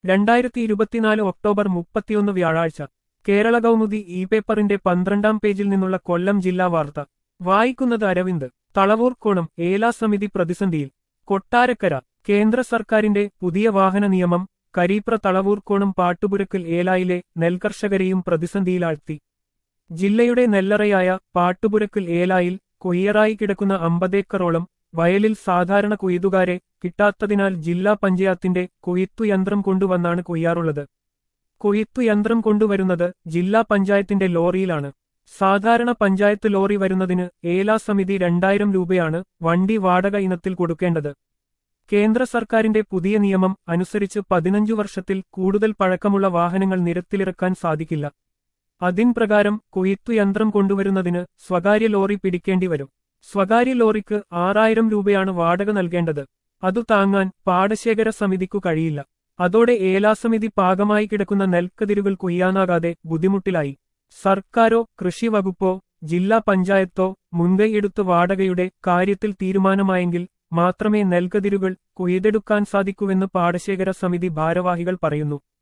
രണ്ടായിരത്തി ഇരുപത്തിനാല് ഒക്ടോബർ മുപ്പത്തിയൊന്ന് വ്യാഴാഴ്ച കേരള കൗമുദി ഇ പേപ്പറിന്റെ പന്ത്രണ്ടാം പേജിൽ നിന്നുള്ള കൊല്ലം ജില്ലാ വാർത്ത വായിക്കുന്നത് അരവിന്ദ് തളവൂർക്കോണം ഏലാ സമിതി പ്രതിസന്ധിയിൽ കൊട്ടാരക്കര കേന്ദ്ര സർക്കാരിന്റെ പുതിയ വാഹന നിയമം കരീപ്ര തളവൂർക്കോണം പാട്ടുപുരക്കൽ ഏലായിലെ നെൽകർഷകരെയും പ്രതിസന്ധിയിലാഴ്ത്തി ജില്ലയുടെ നെല്ലറയായ പാട്ടുപുരക്കൽ ഏലായിൽ കൊയ്യറായി കിടക്കുന്ന അമ്പതേക്കറോളം വയലിൽ സാധാരണ കൊയ്തുകാരെ കിട്ടാത്തതിനാൽ ജില്ലാ പഞ്ചായത്തിന്റെ കൊയ്ത്തുയന്ത്രം കൊണ്ടുവന്നാണ് കൊയ്യാറുള്ളത് കൊയ്ത്തുയന്ത്രം കൊണ്ടുവരുന്നത് ജില്ലാ പഞ്ചായത്തിന്റെ ലോറിയിലാണ് സാധാരണ പഞ്ചായത്ത് ലോറി വരുന്നതിന് ഏലാ സമിതി രണ്ടായിരം രൂപയാണ് വണ്ടി വാടക ഇനത്തിൽ കൊടുക്കേണ്ടത് കേന്ദ്ര സർക്കാരിന്റെ പുതിയ നിയമം അനുസരിച്ച് പതിനഞ്ചു വർഷത്തിൽ കൂടുതൽ പഴക്കമുള്ള വാഹനങ്ങൾ നിരത്തിലിറക്കാൻ സാധിക്കില്ല അതിൻ പ്രകാരം കൊയ്ത്തുയന്ത്രം കൊണ്ടുവരുന്നതിന് സ്വകാര്യ ലോറി പിടിക്കേണ്ടി വരും സ്വകാര്യ ലോറിക്ക് ആറായിരം രൂപയാണ് വാടക നൽകേണ്ടത് അതു താങ്ങാൻ പാടശേഖര സമിതിക്കു കഴിയില്ല അതോടെ ഏലാസമിതി പാകമായി കിടക്കുന്ന നെൽക്കതിരുകൾ കൊയ്യാനാകാതെ ബുദ്ധിമുട്ടിലായി സർക്കാരോ കൃഷി വകുപ്പോ ജില്ലാ പഞ്ചായത്തോ മുൻകൈയെടുത്ത് വാടകയുടെ കാര്യത്തിൽ തീരുമാനമായെങ്കിൽ മാത്രമേ നെൽക്കതിരുകൾ കൊയ്തെടുക്കാൻ സാധിക്കൂവെന്ന് പാടശേഖര സമിതി ഭാരവാഹികൾ പറയുന്നു